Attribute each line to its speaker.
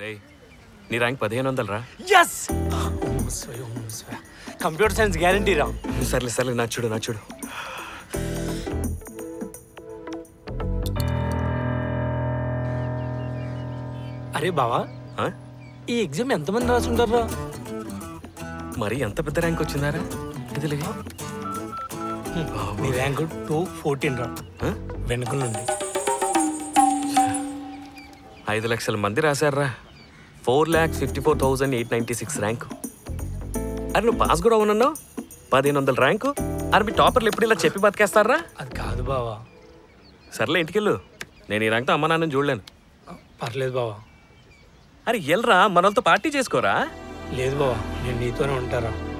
Speaker 1: రేయ్ నీ ర్యాంక్ పదిహేను వందలు రా
Speaker 2: ఎస్ కంప్యూటర్ సైన్స్ గ్యారంటీ రా
Speaker 1: సర్లే సర్లే నా చూడు నా చూడు
Speaker 2: అరే బావా
Speaker 1: ఆ?
Speaker 2: ఈ ఎగ్జామ్ ఎంతమంది రాసుంటారా
Speaker 1: మరి ఎంత పెద్ద ర్యాంక్ వచ్చిందారా ఇదిలే
Speaker 2: నీ ర్యాంక్ టూ ఫోర్టీన్ రా
Speaker 1: ఆ?
Speaker 2: వెనుక నుండి
Speaker 1: ఐదు లక్షల మంది రాశారా four lakhs fifty four thousand eight ninety six rank అరే నువ్వు పాస్ కూడా అవునన్నావు పదిహేను వందల ర్యాంకు అరే మీ టాపర్లు ఎప్పుడు ఇలా చెప్పి బతికేస్తారా
Speaker 2: అది కాదు బావా
Speaker 1: సర్లే ఇంటికెళ్ళు నేను ఈ ర్యాంక్తో అమ్మ నాన్నని చూడలేను
Speaker 2: పర్లేదు బావా
Speaker 1: అరే ఎల్రా మనలతో పార్టీ చేసుకోరా
Speaker 2: లేదు బావా నేను నీతోనే ఉంటారా